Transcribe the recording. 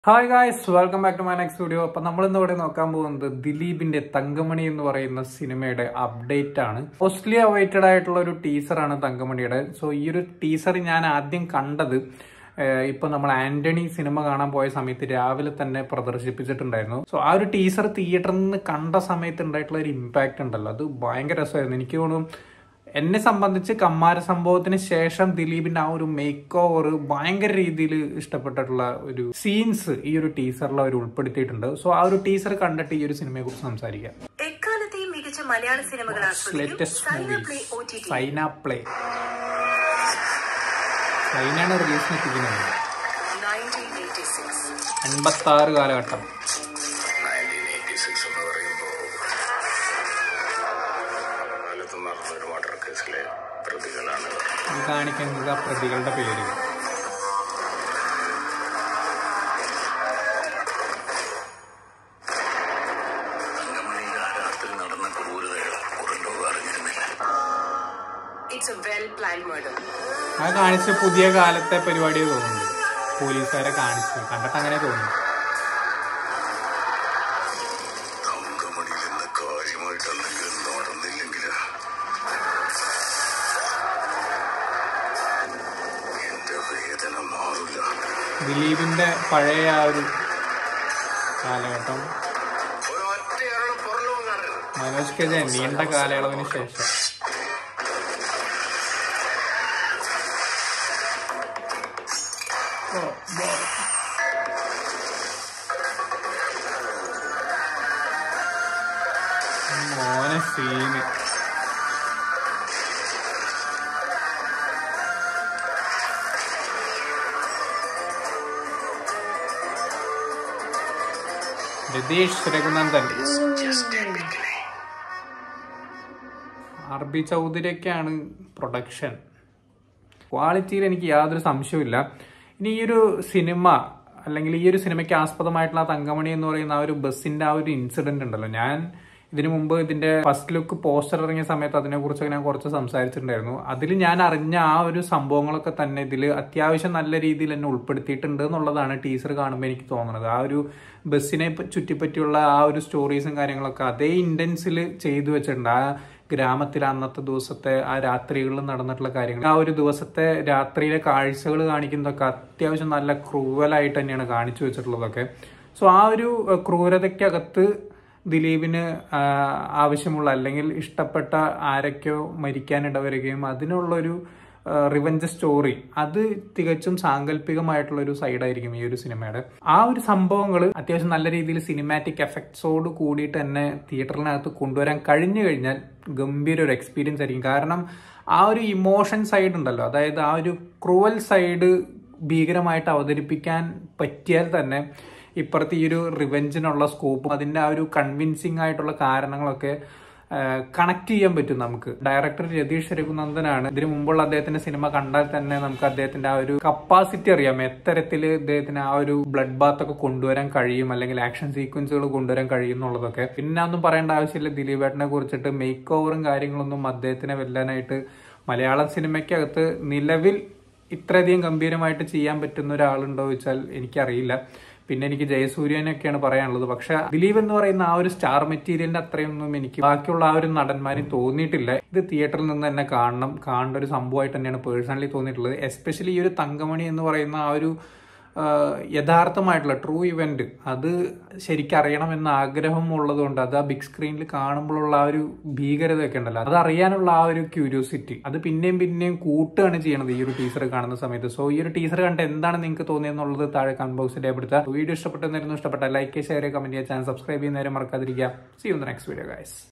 Hi guys welcome back to my next video അപ്പൊ നമ്മൾ ഇന്ന് ഇവിടെ നോക്കാൻ പോകുന്നത് ദിലീപിന്റെ തങ്കമണി എന്ന് പറയുന്ന സിനിമയുടെ അപ്ഡേറ്റ് ആണ് മോസ്റ്റ്ലി അവൈറ്റഡ് ആയിട്ടുള്ള ഒരു ടീസറാണ് തങ്കമണിയുടെ സോ ഈ ഒരു ടീസർ ഞാൻ ആദ്യം കണ്ടത് ഏഹ്, ഇപ്പൊ നമ്മൾ ആന്റണി സിനിമ കാണാൻ പോയ സമയത്ത് രാവിലെ തന്നെ പ്രദർശിപ്പിച്ചിട്ടുണ്ടായിരുന്നു സോ ആ ഒരു ടീസർ തിയേറ്ററിൽ നിന്ന് കണ്ട സമയത്ത് ഉണ്ടായിട്ടുള്ള ഒരു ഇമ്പാക്ട് ഉണ്ടല്ലോ അത് ഭയങ്കര രസമായിരുന്നു എനിക്ക് തോന്നുന്നു എന്നെ സംബന്ധിച്ച് കമ്മാര സംഭവത്തിന് ശേഷം ദിലീപിന്റെ ആ ഒരു മേക്ക് ഓവർ ഭയങ്കര രീതിയിൽ ഇഷ്ടപ്പെട്ടിട്ടുള്ള ഒരു സീൻസ് ഈ ഒരു ടീസറിൽ അവർ ഉൾപ്പെടുത്തിയിട്ടുണ്ട് സോ ആ ഒരു ടീസർ കണ്ടിട്ട് ഈ ഒരു സിനിമയെ കുറിച്ച് സംസാരിക്കാം എക്കാലത്തെയും മികച്ച മലയാള സിനിമകൾ ആസ്വദിക്കും latest Saina movies play O T T Saina play സൈനയാണ് റിലീസിന് എത്തിക്കുന്നത് നയൻറ്റീൻ എയ്റ്റി സിക്സ് എൺപത്തി ആറ് കാലഘട്ടം 1986 എന്ന് പറയുമ്പോൾ കാലത്ത് നടന്ന ഒരു മർഡർ കേസിലെ പ്രതികളാണ് ഇവർ. ഇത് കാണിക്കുന്നത് ആ പ്രതികളുടെ പേര് തങ്കമണിയുടെ ആ രാത്രി നടന്ന ക്രൂരതകൾ പുറം ലോകം അറിഞ്ഞിരുന്നില്ല it's a well plan murder ആ കാണിച്ച പുതിയ കാലത്തെ പരിപാടിയെ തോന്നുന്നു പോലീസുകാരെ കാണിച്ചു കണ്ടിട്ട് അങ്ങനെ തോന്നുന്നു തങ്കമണിയിൽ നിന്ന് കാര്യമായിട്ട് എന്തെങ്കിലും നടന്നില്ലെങ്കിൽ എന്റെ വേദന മാറില്ല ദിലീപിന്റെ പഴയ ആ ഒരു കാലഘട്ടം ഒരൊറ്റയാളും പുറലോകം കാണരുത് മനോജ് കെ ജയൻ നീണ്ട കാലയളവിന് ശേഷം ഓ, ബോ. മോനെ സീന് രതീഷ് രഘുനന്ദൻ ആർ ബി ചൗധരിയൊക്കെയാണ് പ്രൊഡക്ഷൻ ക്വാളിറ്റിയിൽ എനിക്ക് യാതൊരു സംശയമില്ല ഇനി ഈ ഒരു സിനിമ അല്ലെങ്കിൽ ഈ ഒരു സിനിമയ്ക്ക് ആസ്പദമായിട്ടുള്ള ആ തങ്കമണി എന്ന് പറയുന്ന ആ ഒരു ബസ്സിന്റെ ആ ഒരു ഇൻസിഡന്റ് ഉണ്ടല്ലോ ഞാൻ ഇതിനു മുമ്പ് ഇതിന്റെ ഫസ്റ്റ് ലുക്ക് പോസ്റ്റർ ഇറങ്ങിയ സമയത്ത് അതിനെ കുറിച്ചൊക്കെ ഞാൻ കുറച്ച് സംസാരിച്ചിട്ടുണ്ടായിരുന്നു അതിൽ ഞാൻ അറിഞ്ഞ ആ ഒരു സംഭവങ്ങളൊക്കെ തന്നെ ഇതിൽ അത്യാവശ്യം നല്ല രീതിയിൽ എന്നെ ഉൾപ്പെടുത്തിയിട്ടുണ്ട് എന്നുള്ളതാണ് ടീസർ കാണുമ്പോൾ എനിക്ക് തോന്നുന്നത് ആ ഒരു ബസ്സിനെ പ- ചുറ്റിപ്പറ്റിയുള്ള ആ ഒരു സ്റ്റോറീസും കാര്യങ്ങളൊക്കെ അതേ ഇന്റൻസിൽ ചെയ്തു വെച്ചിട്ടുണ്ട് ആ ഗ്രാമത്തിൽ അന്നത്തെ ദിവസത്തെ ആ രാത്രികളിൽ നടന്നിട്ടുള്ള കാര്യങ്ങൾ ആ ഒരു ദിവസത്തെ രാത്രിയിലെ കാഴ്ചകൾ കാണിക്കുന്നതൊക്കെ അത്യാവശ്യം നല്ല ക്രൂവലായിട്ട് തന്നെയാണ് കാണിച്ചു വെച്ചിട്ടുള്ളതൊക്കെ സോ ആ ഒരു അഹ്, ക്രൂരതയ്ക്കകത്ത് ദിലീപിന് ആ, ആവശ്യമുള്ള അല്ലെങ്കിൽ ഇഷ്ടപ്പെട്ട ആരൊക്കെയോ മരിക്കാൻ ഇടവരികയും അതിനുള്ളൊരു റിവഞ്ച് സ്റ്റോറി അത് തികച്ചും സാങ്കല്പികമായിട്ടുള്ള ഒരു സൈഡായിരിക്കും ഈ ഒരു സിനിമയുടെ ആ ഒരു സംഭവങ്ങൾ അത്യാവശ്യം നല്ല രീതിയിൽ സിനിമാറ്റിക് എഫക്ട്സോട് കൂടിയിട്ട് തന്നെ തിയേറ്ററിനകത്ത് കൊണ്ടുവരാൻ കഴിഞ്ഞു കഴിഞ്ഞാൽ ഗംഭീര ഒരു എക്സ്പീരിയൻസ് ആയിരിക്കും കാരണം ആ ഒരു ഇമോഷൻ സൈഡ് ഉണ്ടല്ലോ അതായത് ആ ഒരു ക്രൂവൽ സൈഡ് ഭീകരമായിട്ട് അവതരിപ്പിക്കാൻ പറ്റിയാൽ തന്നെ ഇപ്പുറത്തെ ഈ ഒരു റിവെഞ്ചിനുള്ള സ്കോപ്പും അതിന്റെ ആ ഒരു കൺവിൻസിങ് ആയിട്ടുള്ള കാരണങ്ങളൊക്കെ കണക്ട് ചെയ്യാൻ പറ്റും നമുക്ക് ഡയറക്ടർ രതീഷ് രഘുനന്ദനാണ് ഇതിനു മുമ്പുള്ള അദ്ദേഹത്തിന്റെ സിനിമ കണ്ടാൽ തന്നെ നമുക്ക് അദ്ദേഹത്തിന്റെ ആ ഒരു കപ്പാസിറ്റി അറിയാം എത്തരത്തിൽ ഇദ്ദേഹത്തിന് ആ ഒരു ബ്ലഡ് ബാത്ത് ഒക്കെ കൊണ്ടുവരാൻ കഴിയും അല്ലെങ്കിൽ ആക്ഷൻ സീക്വൻസുകൾ കൊണ്ടുവരാൻ കഴിയും എന്നുള്ളതൊക്കെ പിന്നെ ഒന്നും പറയേണ്ട ആവശ്യമില്ല ദിലീപേട്ടനെ കുറിച്ചിട്ട് മേക്ക് ഓവറും കാര്യങ്ങളൊന്നും അദ്ദേഹത്തിനെ വെല്ലാനായിട്ട് മലയാളം സിനിമയ്ക്കകത്ത് നിലവിൽ ഇത്രയധികം ഗംഭീരമായിട്ട് ചെയ്യാൻ പറ്റുന്ന ഒരാളുണ്ടോ ചോദിച്ചാൽ എനിക്കറിയില്ല പിന്നെ എനിക്ക് ജയസൂര്യനൊക്കെയാണ് പറയാനുള്ളത് പക്ഷെ ദിലീപ് എന്ന് പറയുന്ന ആ ഒരു സ്റ്റാർ മെറ്റീരിയലിന്റെ അത്രയൊന്നും എനിക്ക് ബാക്കിയുള്ള ആ ഒരു നടന്മാരും തോന്നിയിട്ടില്ല ഇത് തിയേറ്ററിൽ നിന്ന് തന്നെ കാണണം കാണേണ്ട ഒരു സംഭവമായിട്ട് തന്നെയാണ് പേഴ്സണലി തോന്നിയിട്ടുള്ളത് എസ്പെഷ്യലി ഈ ഒരു തങ്കമണി എന്ന് പറയുന്ന ആ ഒരു ആ, യഥാർത്ഥമായിട്ടുള്ള ട്രൂ ഇവന്റ് അത് ശരിക്കും അറിയണമെന്ന് ആഗ്രഹം ഉള്ളതുകൊണ്ട് അത് ആ ബിഗ് സ്ക്രീനിൽ കാണുമ്പോഴുള്ള ആ ഒരു ഭീകരതയൊക്കെ ഉണ്ടല്ലോ അത് അറിയാനുള്ള ആ ഒരു ക്യൂരിയോസിറ്റി അത് പിന്നെയും പിന്നെയും കൂട്ടുകയാണ് ചെയ്യണത് ഈ ഒരു ടീസർ കാണുന്ന സമയത്ത് സോ ഈ ഒരു ടീസർ കണ്ട് എന്താണ് നിങ്ങൾക്ക് തോന്നിയെന്നുള്ളത് താഴെ കമന്റ് ബോക്സിൽ രേഖപ്പെടുത്തുക വീഡിയോ ഇഷ്ടപ്പെട്ടെന്നായിരുന്നു ഇഷ്ടപ്പെട്ട ലൈക്ക് ഷെയർ കമന്റ് ചെയ്യുക ചാനൽ സബ്സ്ക്രൈബ് ചെയ്യുന്നവരെ മറക്കാതിരിക്കുക see you next video guys